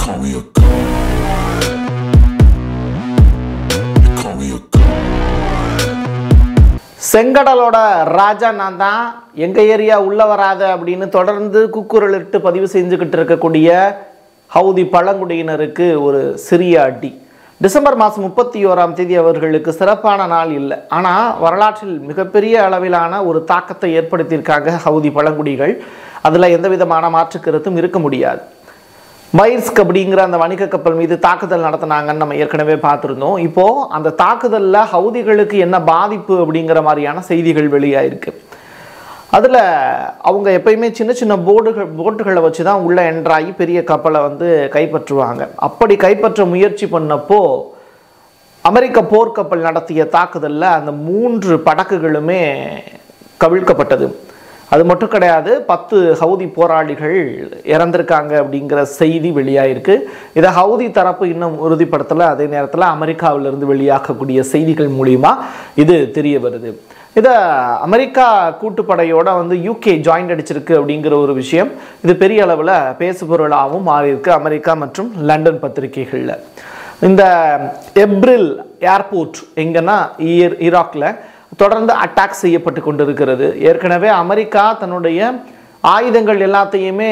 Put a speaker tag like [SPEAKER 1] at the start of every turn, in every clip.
[SPEAKER 1] call me a god. You call me a god.
[SPEAKER 2] செங்கடலோட ராஜா நான் தான் எங்கள் ஏரியா உள்ள வராத அப்படின்னு தொடர்ந்து கூக்குரலிட்டு பதிவு செஞ்சுக்கிட்டு இருக்கக்கூடிய ஹவுதி பழங்குடியினருக்கு ஒரு சிறிய அடி டிசம்பர் மாதம் முப்பத்தி ஓராம் தேதி அவர்களுக்கு சிறப்பான நாள் இல்லை ஆனால் வரலாற்றில் மிகப்பெரிய அளவிலான ஒரு தாக்கத்தை ஏற்படுத்தியிருக்காங்க ஹவுதி பழங்குடிகள் அதில் எந்த விதமான மாற்று கருத்தும் இருக்க முடியாது மைர்ஸ்க் அப்படிங்கிற அந்த வணிக கப்பல் மீது தாக்குதல் நடத்தினாங்கன்னு நம்ம ஏற்கனவே பார்த்துருந்தோம் இப்போது அந்த தாக்குதலில் ஹவுதிகளுக்கு என்ன பாதிப்பு அப்படிங்கிற மாதிரியான செய்திகள் வெளியாயிருக்கு அதில் அவங்க எப்பயுமே சின்ன சின்ன போர்டுகள் போட்டுகளை வச்சு தான் உள்ளே என்ட்ராகி பெரிய கப்பலை வந்து கைப்பற்றுவாங்க அப்படி கைப்பற்ற முயற்சி பண்ணப்போ அமெரிக்க போர்க்கப்பல் நடத்திய தாக்குதலில் அந்த மூன்று படகுகளுமே கவிழ்க்கப்பட்டது அது மட்டும் கிடையாது பத்து ஹவுதி போராளிகள் இறந்திருக்காங்க அப்படிங்கிற செய்தி வெளியாயிருக்கு இதை ஹவுதி தரப்பு இன்னும் உறுதிப்படுத்தலை அதே நேரத்தில் அமெரிக்காவிலிருந்து வெளியாகக்கூடிய செய்திகள் மூலிமா இது தெரிய வருது இதை அமெரிக்கா கூட்டுப்படையோட வந்து யூகே ஜாயிண்ட் அடிச்சிருக்கு அப்படிங்கிற ஒரு விஷயம் இது பெரிய அளவில் பேசுபொருளாகவும் மாறியிருக்கு அமெரிக்கா மற்றும் லண்டன் பத்திரிகைகளில் இந்த எப்ரில் ஏர்போர்ட் எங்கன்னா ஈர் ஈராக்கில் தொடர்ந்து அட்டாக் செய்யப்பட்டு கொண்டிருக்கிறது ஏற்கனவே அமெரிக்கா தன்னுடைய ஆயுதங்கள் எல்லாத்தையுமே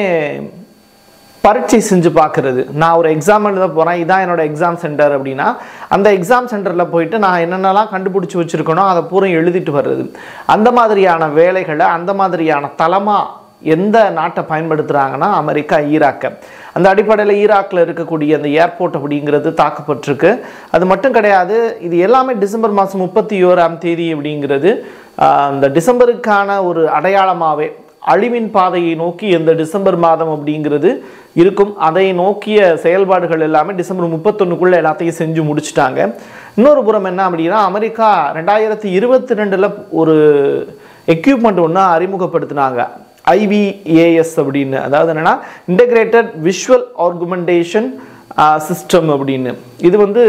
[SPEAKER 2] பரீட்சை செஞ்சு பார்க்குறது நான் ஒரு எக்ஸாம் எழுத போகிறேன் இதான் என்னோட எக்ஸாம் சென்டர் அப்படின்னா அந்த எக்ஸாம் சென்டரில் போயிட்டு நான் என்னென்னலாம் கண்டுபிடிச்சி வச்சுருக்கனோ அதை பூரா எழுதிட்டு வர்றது அந்த மாதிரியான வேலைகளை அந்த மாதிரியான தளமாக எந்த நாட்டை பயன்படுத்துகிறாங்கன்னா அமெரிக்கா ஈராக்கை அந்த அடிப்படையில் ஈராக்கில் இருக்கக்கூடிய அந்த ஏர்போர்ட் அப்படிங்கிறது தாக்கப்பட்டிருக்கு அது மட்டும் கிடையாது இது எல்லாமே டிசம்பர் மாதம் முப்பத்தி ஓராம் தேதி அப்படிங்கிறது ஆஹ், அந்த டிசம்பருக்கான ஒரு அடையாளமாகவே அழிவின் பாதையை நோக்கி இந்த டிசம்பர் மாதம் அப்படிங்கிறது இருக்கும் அதை நோக்கிய செயல்பாடுகள் எல்லாமே டிசம்பர் முப்பத்தொன்னுக்குள்ள எல்லாத்தையும் செஞ்சு முடிச்சிட்டாங்க இன்னொரு புறம் என்ன அப்படின்னா அமெரிக்கா ரெண்டாயிரத்தி இருபத்தி ரெண்டில் ஒரு எக்யூப்மெண்ட் ஒன்று அறிமுகப்படுத்தினாங்க ஐவிஏஎஸ் அப்படின்னு அதாவது என்னன்னா இன்டகிரேட்டட் விஷுவல் ஆர்குமெண்டேஷன் சிஸ்டம் அப்படின்னு இது வந்து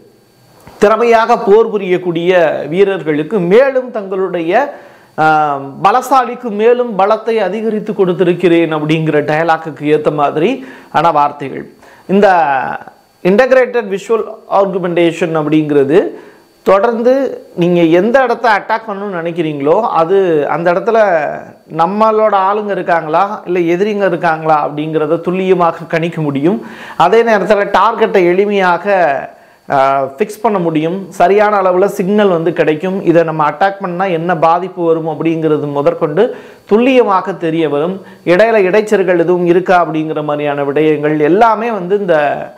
[SPEAKER 2] திறமையாக போர் புரியக்கூடிய வீரர்களுக்கு மேலும் தங்களுடைய ஆஹ், பலசாலிக்கு மேலும் பலத்தை அதிகரித்து கொடுத்திருக்கிறேன் அப்படிங்கிற டயலாக்குக்கு ஏற்ற மாதிரி ஆன வார்த்தைகள் இந்த இன்டகிரேட்டட் விஷுவல் ஆர்குமெண்டேஷன் அப்படிங்கிறது தொடர்ந்து நீங்கள் எந்த இடத்த அட்டாக் பண்ணணும்னு நினைக்கிறீங்களோ அது அந்த இடத்துல நம்மளோட ஆளுங்க இருக்காங்களா இல்லை எதிரிங்க இருக்காங்களா அப்படிங்கிறத துல்லியமாக கணிக்க முடியும் அதே நேரத்தில் டார்கெட்டை எளிமையாக ஃபிக்ஸ் பண்ண முடியும் சரியான அளவில் சிக்னல் வந்து கிடைக்கும் இதை நம்ம அட்டாக் பண்ணால் என்ன பாதிப்பு வரும் அப்படிங்கிறது முதற்கொண்டு துல்லியமாக தெரிய வரும் இடையில இடைச்சர்கள் எதுவும் இருக்கா அப்படிங்கிற மாதிரியான விடயங்கள் எல்லாமே வந்து இந்த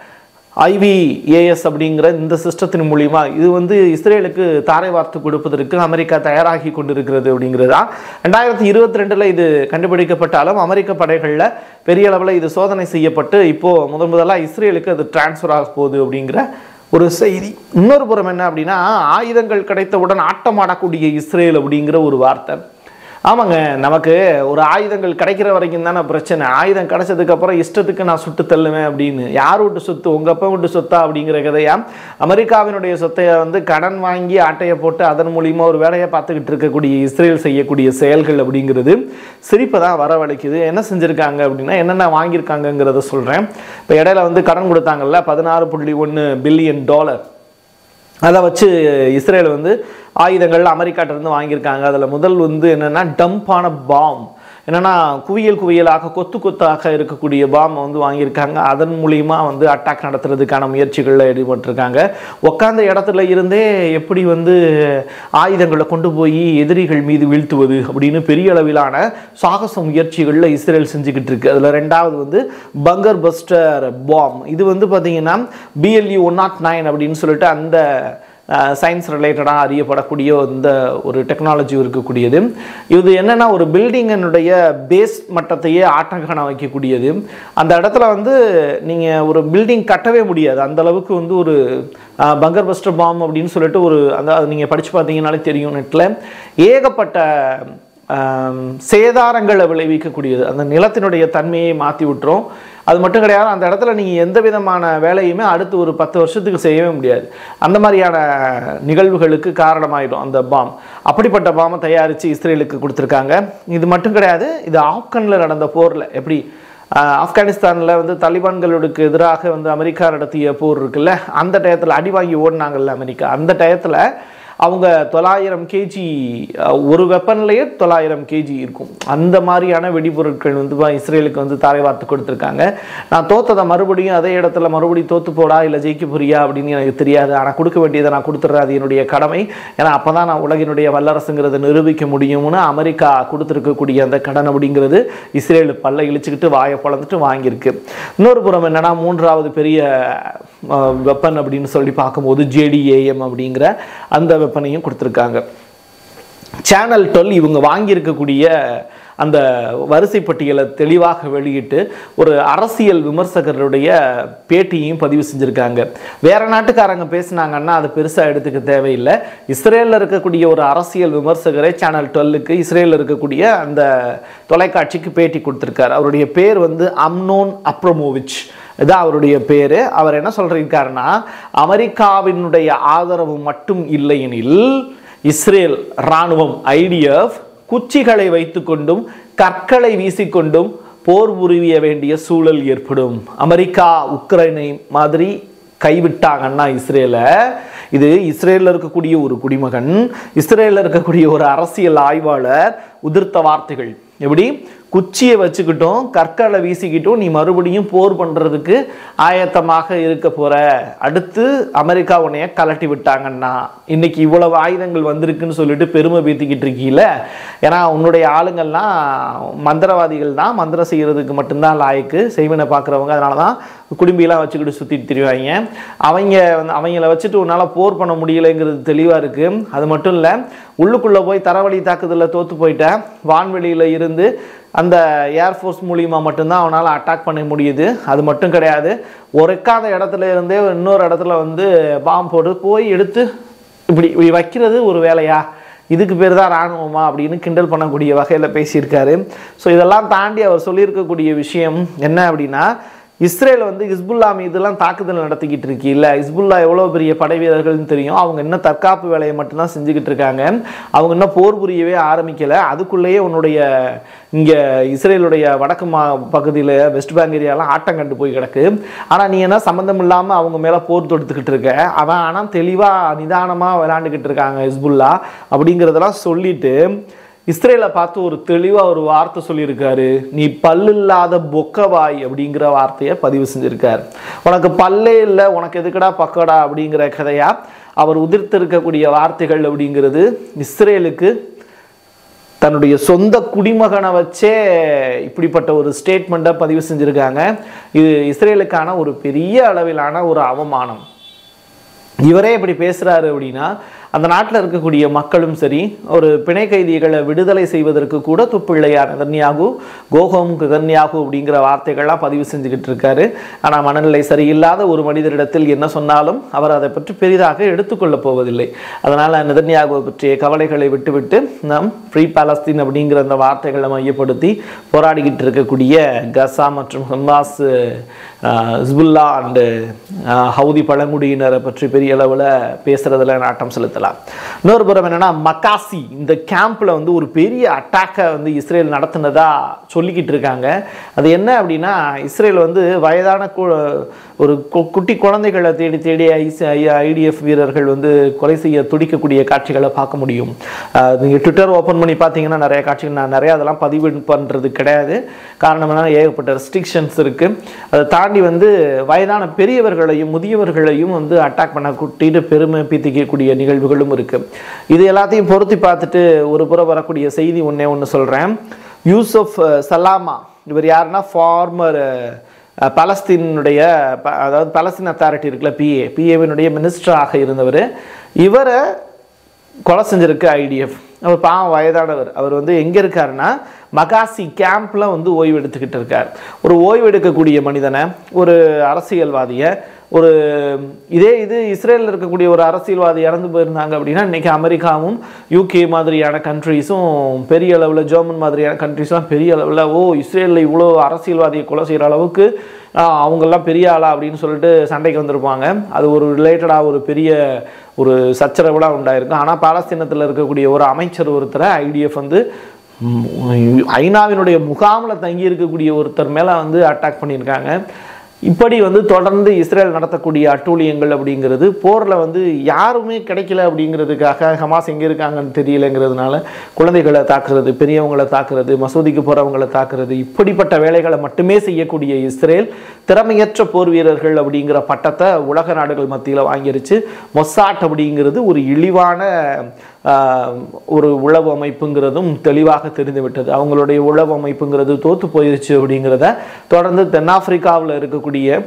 [SPEAKER 2] ஐவிஏஎஸ் அப்படிங்கிற இந்த சிஸ்டத்தின் மூலிமா இது வந்து இஸ்ரேலுக்கு தாரை வார்த்து கொடுப்பதற்கு அமெரிக்கா தயாராகி கொண்டிருக்கிறது அப்படிங்கிறது தான் ரெண்டாயிரத்தி இருபத்தி ரெண்டில் இது கண்டுபிடிக்கப்பட்டாலும் அமெரிக்க படைகளில் பெரிய அளவில் இது சோதனை செய்யப்பட்டு இப்போது முதன் முதலாக இஸ்ரேலுக்கு அது டிரான்ஸ்ஃபர் ஆக போகுது அப்படிங்கிற ஒரு செய்தி இன்னொரு புறம் என்ன அப்படின்னா ஆயுதங்கள் கிடைத்தவுடன் ஆட்டமாடக்கூடிய இஸ்ரேல் அப்படிங்கிற ஒரு வார்த்தை ஆமாங்க நமக்கு ஒரு ஆயுதங்கள் கிடைக்கிற வரைக்கும் தானே பிரச்சனை ஆயுதம் கிடைச்சதுக்கு அப்புறம் இஷ்டத்துக்கு நான் சுட்டு தள்ளுவேன் அப்படின்னு யார் விட்டு சொத்து உங்க அப்பா விட்டு சொத்தா அப்படிங்கிற கதையா அமெரிக்காவினுடைய சொத்தை வந்து கடன் வாங்கி ஆட்டையை போட்டு அதன் மூலியமா ஒரு வேலையை பார்த்துக்கிட்டு இருக்கக்கூடிய இஸ்ரேல் செய்யக்கூடிய செயல்கள் அப்படிங்கிறது சிரிப்பை தான் வரவழைக்குது என்ன செஞ்சுருக்காங்க அப்படின்னா என்னென்ன வாங்கியிருக்காங்கங்கிறத சொல்கிறேன் இப்போ இடையில வந்து கடன் கொடுத்தாங்கல்ல பதினாறு புள்ளி ஒன்று பில்லியன் டாலர் அதை வச்சு இஸ்ரேல் வந்து ஆயுதங்கள் அமெரிக்காட்ட இருந்து வாங்கியிருக்காங்க அதில் முதல் வந்து என்னென்னா டம்பான பாம் என்னென்னா குவியல் குவியலாக கொத்து கொத்தாக இருக்கக்கூடிய பாம் வந்து வாங்கியிருக்காங்க அதன் மூலியமா வந்து அட்டாக் நடத்துறதுக்கான முயற்சிகளில் ஈடுபட்டிருக்காங்க உட்காந்த இடத்துல இருந்தே எப்படி வந்து ஆயுதங்களை கொண்டு போய் எதிரிகள் மீது வீழ்த்துவது அப்படின்னு பெரிய அளவிலான சாகச முயற்சிகளில் இஸ்ரேல் செஞ்சுக்கிட்டு இருக்கு அதில் ரெண்டாவது வந்து பங்கர் பஸ்டர் பாம் இது வந்து பார்த்தீங்கன்னா பிஎல்இ ஒன் நாட் நைன் அப்படின்னு சொல்லிட்டு அந்த சயின்ஸ் ரிலேட்டடாக அறியப்படக்கூடிய இந்த ஒரு டெக்னாலஜி இருக்கக்கூடியது இது என்னென்னா ஒரு பில்டிங்கினுடைய பேஸ் மட்டத்தையே ஆட்டம் காண வைக்கக்கூடியது அந்த இடத்துல வந்து நீங்கள் ஒரு பில்டிங் கட்டவே முடியாது அந்த அளவுக்கு வந்து ஒரு பங்கர் பஸ்டர் பாம் அப்படின்னு சொல்லிட்டு ஒரு அந்த நீங்கள் படித்து பார்த்தீங்கன்னாலே தெரியும் நெட்டில் ஏகப்பட்ட ஆம், சேதாரங்களை விளைவிக்கக்கூடியது அந்த நிலத்தினுடைய தன்மையை மாற்றி விட்டுரும் அது மட்டும் கிடையாது அந்த இடத்துல நீங்கள் எந்த விதமான வேலையுமே அடுத்து ஒரு பத்து வருஷத்துக்கு செய்யவே முடியாது அந்த மாதிரியான நிகழ்வுகளுக்கு காரணமாயிடும் அந்த பாம் அப்படிப்பட்ட பாமை தயாரித்து இஸ்ரேலுக்கு கொடுத்துருக்காங்க இது மட்டும் கிடையாது இது ஆப்கனில் நடந்த போரில் எப்படி ஆஹ் ஆப்கானிஸ்தானில் வந்து தலிபான்களுக்கு எதிராக வந்து அமெரிக்கா நடத்திய போர் இருக்குல்ல அந்த டயத்தில் அடி வாங்கி ஓடினாங்கல்ல அமெரிக்கா அந்த டயத்தில் அவங்க தொள்ளாயிரம் கேஜி ஒரு வெப்பன்லேயே தொள்ளாயிரம் கேஜி இருக்கும் அந்த மாதிரியான வெடிபொருட்கள் வந்து பா- இஸ்ரேலுக்கு வந்து தாரை வார்த்து கொடுத்துருக்காங்க நான் தோத்ததை மறுபடியும் அதே இடத்துல மறுபடியும் தோத்து போடா இல்லை ஜெயிக்க போறியா அப்படின்னு எனக்கு தெரியாது ஆனால் கொடுக்க வேண்டியதை நான் கொடுத்துட்றேன் அது என்னுடைய கடமை ஏன்னா அப்போ தான் நான் உலகினுடைய வல்லரசுங்கிறத நிரூபிக்க முடியும்னு அமெரிக்கா கொடுத்துருக்கக்கூடிய அந்த கடன் அப்படிங்கிறது இஸ்ரேல் பல்ல இழிச்சுக்கிட்டு வாயை பொழந்துட்டு வாங்கியிருக்கு இன்னொரு புறம் என்னன்னா மூன்றாவது பெரிய வெப்பன் அப்படின்னு சொல்லி பார்க்கும்போது ஜேடிஏஎம் அப்படிங்கிற அந்த வெப்பனையும் கொடுத்துருக்காங்க சேனல் டுவெல் இவங்க வாங்கியிருக்கக்கூடிய அந்த வரிசை பட்டியலை தெளிவாக வெளியிட்டு ஒரு அரசியல் விமர்சகருடைய பேட்டியையும் பதிவு செஞ்சுருக்காங்க வேற நாட்டுக்காரங்க பேசுனாங்கன்னா அது பெருசாக எடுத்துக்க தேவையில்லை இஸ்ரேலில் இருக்கக்கூடிய ஒரு அரசியல் விமர்சகரை சேனல் டுவெல்லுக்கு இஸ்ரேலில் இருக்கக்கூடிய அந்த தொலைக்காட்சிக்கு பேட்டி கொடுத்துருக்காரு அவருடைய பேர் வந்து அம்னோன் அப்ரமோவிச் இதான் அவருடைய பேர் அவர் என்ன சொல்லியிருக்காருன்னா அமெரிக்காவினுடைய ஆதரவு மட்டும் இல்லையெனில் இஸ்ரேல் இராணுவம் ஐடிஎஃப் குச்சிகளை வைத்துக்கொண்டும் கற்களை வீசிக்கொண்டும் போர் புரிய வேண்டிய சூழல் ஏற்படும் அமெரிக்கா உக்ரைனை மாதிரி கைவிட்டாங்கன்னா இஸ்ரேலை இது இஸ்ரேலில் இருக்கக்கூடிய ஒரு குடிமகன் இஸ்ரேலில் இருக்கக்கூடிய ஒரு அரசியல் ஆய்வாளர் உதிர்த்த வார்த்தைகள் எப்படி குச்சியை வச்சுக்கிட்டும் கற்களை வீசிக்கிட்டும் நீ மறுபடியும் போர் பண்ணுறதுக்கு ஆயத்தமாக இருக்க போற அடுத்து அமெரிக்கா உன்னைய கலட்டி விட்டாங்கன்னா இன்னைக்கு இவ்வளவு ஆயுதங்கள் வந்திருக்குன்னு சொல்லிட்டு பெருமை பீத்திக்கிட்டு இருக்கீல ஏன்னா உன்னுடைய ஆளுங்கள்லாம் மந்திரவாதிகள் தான் மந்திரம் செய்யறதுக்கு மட்டும்தான் லாய்க்கு செய்வனை பார்க்குறவங்க அதனால தான் குடும்பியெல்லாம் வச்சுக்கிட்டு சுற்றிட்டு திரிவாங்க அவங்க வந்து அவங்கள வச்சுட்டு உன்னால் போர் பண்ண முடியலைங்கிறது தெளிவாக இருக்குது அது மட்டும் இல்லை உள்ளுக்குள்ளே போய் தரவழி தாக்குதலில் தோற்று போயிட்டேன் வான்வெளியில் இருந்து அந்த ஏர்ஃபோர்ஸ் மூலியமா மட்டும்தான் அவனால் அட்டாக் பண்ண முடியுது அது மட்டும் கிடையாது ஒருக்காத இடத்துல இருந்தே இன்னொரு இடத்துல வந்து பாம்பு போட்டு போய் எடுத்து இப்படி இப்படி வைக்கிறது ஒரு வேலையா இதுக்கு பேர் தான் இராணுவமா அப்படின்னு கிண்டல் பண்ணக்கூடிய வகையில் பேசியிருக்காரு ஸோ இதெல்லாம் தாண்டி அவர் சொல்லியிருக்கக்கூடிய விஷயம் என்ன அப்படின்னா இஸ்ரேல் வந்து ஹிஸ்புல்லா மீதுலாம் தாக்குதல் நடத்திக்கிட்டு இருக்கீல்ல ஹிஸ்புல்லா எவ்வளோ பெரிய படை வீரர்கள்னு தெரியும் அவங்க இன்னும் தற்காப்பு வேலையை மட்டும்தான் செஞ்சுக்கிட்டு இருக்காங்க அவங்க இன்னும் போர் புரியவே ஆரம்பிக்கலை அதுக்குள்ளேயே உன்னுடைய இங்கே இஸ்ரேலுடைய வடக்கு மா பகுதியில் வெஸ்ட் பேங்க் ஏரியாலாம் ஆட்டம் கண்டு போய் கிடக்கு ஆனால் நீ என்ன சம்மந்தம் இல்லாமல் அவங்க மேலே போர் தொடுத்துக்கிட்டு இருக்க அவன் ஆனால் தெளிவாக நிதானமாக விளையாண்டுக்கிட்டு இருக்காங்க ஹிஸ்புல்லா அப்படிங்கிறதெல்லாம் சொல்லிட்டு இஸ்ரேலை பார்த்து ஒரு தெளிவாக ஒரு வார்த்தை சொல்லியிருக்காரு நீ பல்லில்லாத பொக்கவாய் அப்படிங்கிற வார்த்தையை பதிவு செஞ்சிருக்கார் உனக்கு பல்லே இல்லை உனக்கு எதுக்குடா பக்கடா அப்படிங்கிற கதையா அவர் உதிர்த்திருக்கக்கூடிய வார்த்தைகள் அப்படிங்கிறது இஸ்ரேலுக்கு தன்னுடைய சொந்த குடிமகனை வச்சே இப்படிப்பட்ட ஒரு ஸ்டேட்மெண்ட்டை பதிவு செஞ்சுருக்காங்க இது இஸ்ரேலுக்கான ஒரு பெரிய அளவிலான ஒரு அவமானம் இவரே இப்படி பேசுறாரு அப்படின்னா அந்த நாட்டில் இருக்கக்கூடிய மக்களும் சரி ஒரு பிணை கைதிகளை விடுதலை செய்வதற்கு கூட துப்பிள்ளையார் நெதன்யாகு கோஹோம் கதன்யாகு அப்படிங்கிற வார்த்தைகள்லாம் பதிவு செஞ்சுக்கிட்டு இருக்காரு ஆனால் மனநிலை சரியில்லாத ஒரு மனிதரிடத்தில் என்ன சொன்னாலும் அவர் அதை பற்றி பெரிதாக எடுத்துக்கொள்ளப் போவதில்லை அதனால் நெதன்யாகுவை பற்றிய கவலைகளை விட்டுவிட்டு நாம் ஃப்ரீ பாலஸ்தீன் அப்படிங்கிற அந்த வார்த்தைகளை மையப்படுத்தி போராடிக்கிட்டு இருக்கக்கூடிய கசா மற்றும் ஹமாஸ் ஹிஸ்புல்லா அண்டு ஹவுதி பழங்குடியினரை பற்றி பெரிய அளவில் பேசுறதுல நாட்டம் செலுத்தலாம் இன்னொரு புறம் என்னன்னா மக்காசி இந்த கேம்ப்ல வந்து ஒரு பெரிய அட்டாக்கை வந்து இஸ்ரேல் நடத்தினதா சொல்லிக்கிட்டு இருக்காங்க அது என்ன அப்படின்னா இஸ்ரேல் வந்து வயதான கு- ஒரு கு- குட்டி குழந்தைகளை தேடி தேடி ஐடிஎஃப் வீரர்கள் வந்து கொலை செய்ய துடிக்கக்கூடிய காட்சிகளை பார்க்க முடியும் அஹ் நீங்க ட்விட்டர் ஓப்பன் பண்ணி பார்த்தீங்கன்னா நிறைய காட்சிகள் நான் நிறைய அதெல்லாம் பதிவு பண்ணுறது கிடையாது காரணம் என்னன்னா ஏகப்பட்ட ரெஸ்ட்ரிக்ஷன்ஸ் இருக்கு அதை தாண்டி வந்து வயதான பெரியவர்களையும் முதியவர்களையும் வந்து அட்டாக் பண்ண கூட்டிட்டு பெருமை பீத்திக்கக்கூடிய நிகழ்வுகளும் இருக்கு இது எல்லாத்தையும் பொருத்தி பார்த்துட்டு ஒரு புறம் வரக்கூடிய செய்தி ஒண்ணே ஒன்று சொல்றேன் யூசப் அஹ், சலாமா இவர் யாருன்னா ஃபார்மர் பலஸ்தீனுடைய ப- அதாவது பலஸ்தீன் அத்தாரிட்டி இருக்குல்ல பிஏ பிஏவினுடைய மினிஸ்டராக இருந்தவர் இவரை கொலை செஞ்சிருக்கு ஐடிஎஃப் அவர் பாவம் வயதானவர் அவர் வந்து எங்கே இருக்காருன்னா மகாசி கேம்ப்ல வந்து ஓய்வு எடுத்துக்கிட்டு இருக்கார் ஒரு ஓய்வு எடுக்கக்கூடிய மனிதனை ஒரு அரசியல்வாதியை ஒரு இதே இது இஸ்ரேலில் இருக்கக்கூடிய ஒரு அரசியல்வாதி இறந்து போயிருந்தாங்க அப்படின்னா இன்னைக்கு அமெரிக்காவும் யூகே மாதிரியான கண்ட்ரீஸும் பெரிய அளவில் ஜெர்மன் மாதிரியான கண்ட்ரீஸ்லாம் பெரிய அளவில் ஓ இஸ்ரேலில் இவ்வளோ அரசியல்வாதியை கொலை செய்கிற அளவுக்கு ஆஹ், அவங்கெல்லாம் பெரிய ஆளா அப்படின்னு சொல்லிட்டு சண்டைக்கு வந்திருப்பாங்க அது ஒரு ரிலேட்டடாக ஒரு பெரிய ஒரு சச்சரவுலாம் உண்டாயிருக்கும் ஆனால் பாலஸ்தீனத்தில் இருக்கக்கூடிய ஒரு அமைச்சர் ஒருத்தரை ஐடிஎஃப் வந்து ம், ஐநாவினுடைய முகாமில் தங்கி இருக்கக்கூடிய ஒருத்தர் மேலே வந்து அட்டாக் பண்ணியிருக்காங்க இப்படி வந்து தொடர்ந்து இஸ்ரேல் நடத்தக்கூடிய அட்டூழியங்கள் அப்படிங்கிறது போரில் வந்து யாருமே கிடைக்கல அப்படிங்கிறதுக்காக ஹமாஸ் எங்கே இருக்காங்கன்னு தெரியலங்கிறதுனால குழந்தைகளை தாக்குறது பெரியவங்களை தாக்குறது மசூதிக்கு போகிறவங்களை தாக்குறது இப்படிப்பட்ட வேலைகளை மட்டுமே செய்யக்கூடிய இஸ்ரேல் திறமையற்ற போர் வீரர்கள் அப்படிங்கிற பட்டத்தை உலக நாடுகள் மத்தியில் வாங்கிருச்சு மொசாட் அப்படிங்கிறது ஒரு இழிவான ஆஹ், ஒரு உளவு அமைப்புங்கிறதும் தெளிவாக தெரிந்துவிட்டது அவங்களுடைய உளவு அமைப்புங்கிறது தோத்து போயிருச்சு அப்படிங்கிறத தொடர்ந்து தென்னாப்பிரிக்காவில் இருக்கக்கூடிய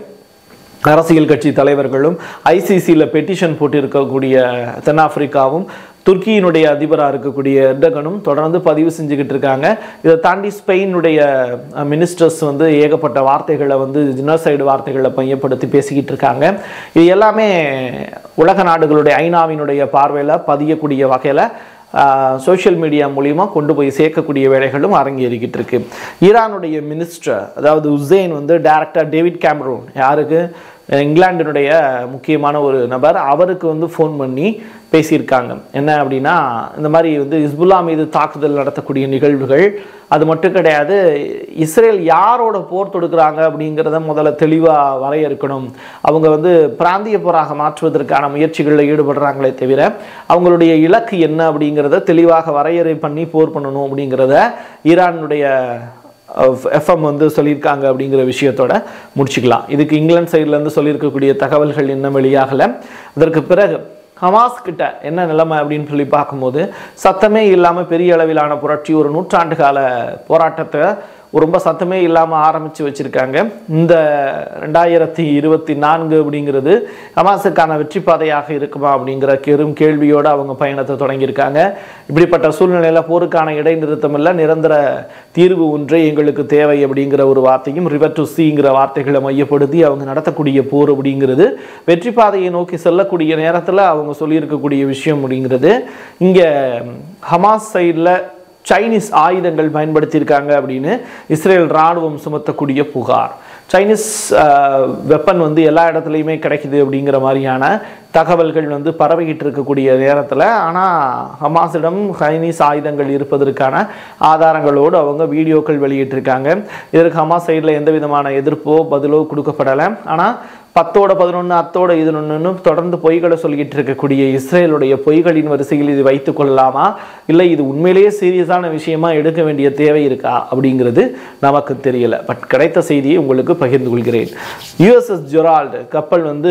[SPEAKER 2] அரசியல் கட்சி தலைவர்களும் ஐசிசியில் பெட்டிஷன் போட்டிருக்கக்கூடிய தென்னாப்பிரிக்காவும் துர்க்கியினுடைய அதிபராக இருக்கக்கூடிய எர்டகனும் தொடர்ந்து பதிவு செஞ்சுக்கிட்டு இருக்காங்க இதை தாண்டி ஸ்பெயினுடைய மினிஸ்டர்ஸ் வந்து ஏகப்பட்ட வார்த்தைகளை வந்து ஜினோசைடு வார்த்தைகளை மையப்படுத்தி பேசிக்கிட்டு இருக்காங்க இது எல்லாமே உலக நாடுகளுடைய ஐநாவினுடைய பார்வையில் பதியக்கூடிய வகையில் சோஷியல் மீடியா மூலிமா கொண்டு போய் சேர்க்கக்கூடிய வேலைகளும் அரங்கேறிக்கிட்டு இருக்கு ஈரானுடைய மினிஸ்டர் அதாவது உசேன் வந்து டைரக்டர் டேவிட் கேமரூன் யாருக்கு இங்கிலாந்தினுடைய முக்கியமான ஒரு நபர் அவருக்கு வந்து ஃபோன் பண்ணி பேசியிருக்காங்க என்ன அப்படின்னா இந்த மாதிரி வந்து இஸ்புல்லா மீது தாக்குதல் நடத்தக்கூடிய நிகழ்வுகள் அது மட்டும் கிடையாது இஸ்ரேல் யாரோட போர் தொடுக்கிறாங்க அப்படிங்கிறத முதல்ல தெளிவாக வரையறுக்கணும் அவங்க வந்து பிராந்திய போராக மாற்றுவதற்கான முயற்சிகளில் ஈடுபடுறாங்களே தவிர அவங்களுடைய இலக்கு என்ன அப்படிங்கிறத தெளிவாக வரையறை பண்ணி போர் பண்ணணும் அப்படிங்கிறத ஈரானுடைய எஃப்எம் வந்து சொல்லியிருக்காங்க அப்படிங்கிற விஷயத்தோட முடிச்சுக்கலாம் இதுக்கு இங்கிலாந்து சைட்லேருந்து சொல்லியிருக்கக்கூடிய தகவல்கள் என்ன வெளியாகலை அதற்கு பிறகு ஹமாஸ் கிட்ட என்ன நிலைமை அப்படின்னு சொல்லி பார்க்கும்போது சத்தமே இல்லாமல் பெரிய அளவிலான புரட்சி ஒரு நூற்றாண்டு கால போராட்டத்தை ரொம்ப சத்தமே இல்லாமல் ஆரம்பித்து வச்சுருக்காங்க இந்த ரெண்டாயிரத்தி இருபத்தி நான்கு அப்படிங்கிறது ஹமாஸுக்கான வெற்றி பாதையாக இருக்குமா அப்படிங்கிற பெரும் கேள்வியோடு அவங்க பயணத்தை தொடங்கியிருக்காங்க இப்படிப்பட்ட சூழ்நிலையில் போருக்கான இடைநிறுத்தம் இல்லை நிரந்தர தீர்வு ஒன்றே எங்களுக்கு தேவை அப்படிங்கிற ஒரு வார்த்தையும் ரிவர் டு சிங்கிற வார்த்தைகளை மையப்படுத்தி அவங்க நடத்தக்கூடிய போர் அப்படிங்கிறது வெற்றி பாதையை நோக்கி செல்லக்கூடிய நேரத்தில் அவங்க சொல்லியிருக்கக்கூடிய விஷயம் அப்படிங்கிறது இங்கே ஹமாஸ் சைடில் சைனீஸ் ஆயுதங்கள் பயன்படுத்தியிருக்காங்க அப்படின்னு இஸ்ரேல் ராணுவம் சுமத்தக்கூடிய புகார் சைனீஸ் வெப்பன் வந்து எல்லா இடத்துலையுமே கிடைக்குது அப்படிங்கிற மாதிரியான தகவல்கள் வந்து பரவிக்கிட்டு இருக்கக்கூடிய நேரத்தில் ஆனால் ஹமாஸிடம் சைனீஸ் ஆயுதங்கள் இருப்பதற்கான ஆதாரங்களோடு அவங்க வீடியோக்கள் வெளியிட்டிருக்காங்க இதற்கு ஹமாஸ் சைடில் எந்த விதமான எதிர்ப்போ பதிலோ கொடுக்கப்படலை ஆனால் பத்தோட பதினொன்று அத்தோட இதுன்னு தொடர்ந்து பொய்களை சொல்லிக்கிட்டு இருக்கக்கூடிய இஸ்ரேலுடைய பொய்களின் வரிசையில் இது வைத்துக் கொள்ளலாமா இல்லை இது உண்மையிலேயே சீரியஸான விஷயமா எடுக்க வேண்டிய தேவை இருக்கா அப்படிங்கிறது நமக்கு தெரியல பட் கிடைத்த செய்தியை உங்களுக்கு பகிர்ந்து கொள்கிறேன் யுஎஸ்எஸ் ஜொரால்டு கப்பல் வந்து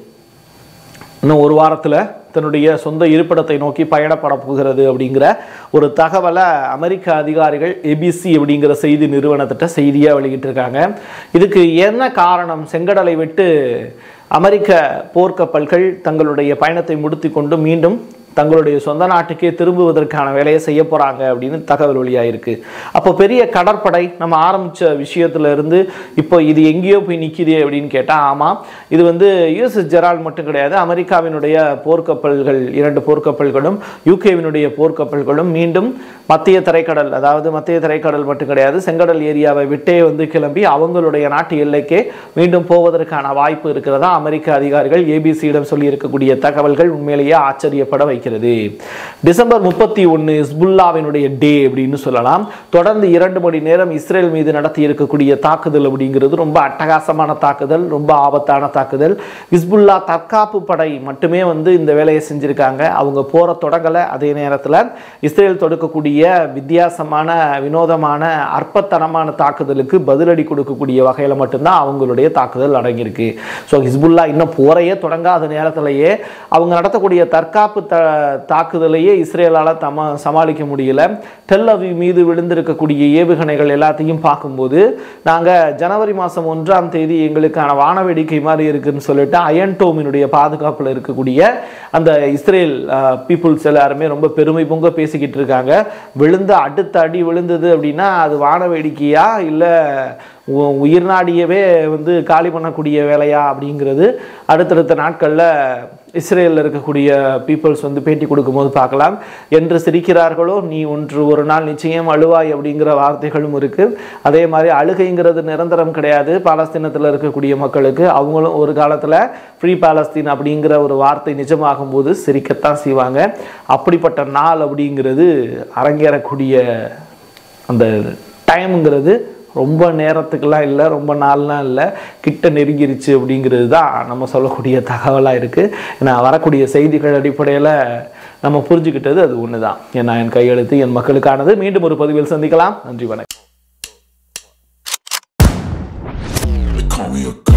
[SPEAKER 2] இன்னும் ஒரு வாரத்தில் தன்னுடைய சொந்த இருப்பிடத்தை நோக்கி பயணப்பட போகிறது அப்படிங்கிற ஒரு தகவலை அமெரிக்க அதிகாரிகள் ஏபிசி அப்படிங்கிற செய்தி நிறுவனத்திட்ட செய்தியாக வெளியிட்டிருக்காங்க இதுக்கு என்ன காரணம் செங்கடலை விட்டு அமெரிக்க போர்க்கப்பல்கள் தங்களுடைய பயணத்தை முடித்து கொண்டு மீண்டும் தங்களுடைய சொந்த நாட்டுக்கே திரும்புவதற்கான வேலையை செய்ய போகிறாங்க அப்படின்னு தகவல் வெளியாயிருக்கு அப்போ பெரிய கடற்படை நம்ம ஆரம்பித்த விஷயத்துல இருந்து இப்போ இது எங்கேயோ போய் நிற்கிதே அப்படின்னு கேட்டால் ஆமாம் இது வந்து யூஎஸ்எஸ் ஜெரால் மட்டும் கிடையாது அமெரிக்காவினுடைய போர்க்கப்பல்கள் இரண்டு போர்க்கப்பல்களும் யூகேவினுடைய போர்க்கப்பல்களும் மீண்டும் மத்திய தரைக்கடல் அதாவது மத்திய தரைக்கடல் மட்டும் கிடையாது செங்கடல் ஏரியாவை விட்டே வந்து கிளம்பி அவங்களுடைய நாட்டு எல்லைக்கே மீண்டும் போவதற்கான வாய்ப்பு இருக்கிறதா அமெரிக்க அதிகாரிகள் ஏபிசியிடம் சொல்லி இருக்கக்கூடிய தகவல்கள் உண்மையிலேயே ஆச்சரியப்பட வைக்கிறது டிசம்பர் முப்பத்தி ஒன்று இஸ்புல்லாவினுடைய டே அப்படின்னு சொல்லலாம் தொடர்ந்து இரண்டு மணி நேரம் இஸ்ரேல் மீது நடத்தி இருக்கக்கூடிய தாக்குதல் அப்படிங்கிறது ரொம்ப அட்டகாசமான தாக்குதல் ரொம்ப ஆபத்தான தாக்குதல் இஸ்புல்லா தற்காப்பு படை மட்டுமே வந்து இந்த வேலையை செஞ்சிருக்காங்க அவங்க போற தொடங்கலை அதே நேரத்தில் இஸ்ரேல் தொடுக்கக்கூடிய வித்தியாசமான வினோதமான அற்பத்தனமான தாக்குதலுக்கு பதிலடி கொடுக்கக்கூடிய வகையில் மட்டும்தான் அவங்களுடைய தாக்குதல் அடங்கியிருக்கு ஸோ ஹிஸ்புல்லா இன்னும் போரையே தொடங்காத நேரத்திலேயே அவங்க நடத்தக்கூடிய தற்காப்பு த தாக்குதலையே இஸ்ரேலால் தம சமாளிக்க முடியல டெல் அவிவ் மீது விழுந்திருக்கக்கூடிய ஏவுகணைகள் எல்லாத்தையும் பார்க்கும்போது நாங்கள் ஜனவரி மாதம் ஒன்றாம் தேதி எங்களுக்கான வானவேடிக்கை மாதிரி இருக்குன்னு சொல்லிட்டு அயன்டோமினுடைய பாதுகாப்பில் இருக்கக்கூடிய அந்த இஸ்ரேல் பீப்புள்ஸ் எல்லாருமே ரொம்ப பெருமை பொங்க பேசிக்கிட்டு இருக்காங்க விழுந்த அடுத்த அடி விழுந்தது அப்படின்னா அது வானவேடிக்கையா இல்லை உ- உயிர் நாடியவே வந்து காலி பண்ணக்கூடிய வேலையா அப்படிங்கிறது அடுத்தடுத்த நாட்களில் இஸ்ரேலில் இருக்கக்கூடிய பீப்புள்ஸ் வந்து பேட்டி கொடுக்கும்போது பார்க்கலாம் என்று சிரிக்கிறார்களோ நீ ஒன்று ஒரு நாள் நிச்சயம் அழுவாய் அப்படிங்கிற வார்த்தைகளும் இருக்குது அதே மாதிரி அழுகைங்கிறது நிரந்தரம் கிடையாது பாலஸ்தீனத்தில் இருக்கக்கூடிய மக்களுக்கு அவங்களும் ஒரு காலத்தில் ஃப்ரீ பாலஸ்தீன் அப்படிங்கிற ஒரு வார்த்தை நிஜமாகும் போது சிரிக்கத்தான் செய்வாங்க அப்படிப்பட்ட நாள் அப்படிங்கிறது அரங்கேறக்கூடிய அந்த டைமுங்கிறது ரொம்ப நேரத்துக்கெல்லாம் இல்லை ரொம்ப நாள்லாம் இல்லை கிட்ட நெருங்கிருச்சு அப்படிங்கிறது தான் நம்ம சொல்லக்கூடிய தகவலாக இருக்குது ஏன்னா வரக்கூடிய செய்திகள் அடிப்படையில் நம்ம புரிஞ்சுக்கிட்டது அது ஒன்று தான் ஏன்னா என் கையெழுத்து என் மக்களுக்கானது மீண்டும் ஒரு பதிவில் சந்திக்கலாம் நன்றி வணக்கம்
[SPEAKER 1] They call me a god.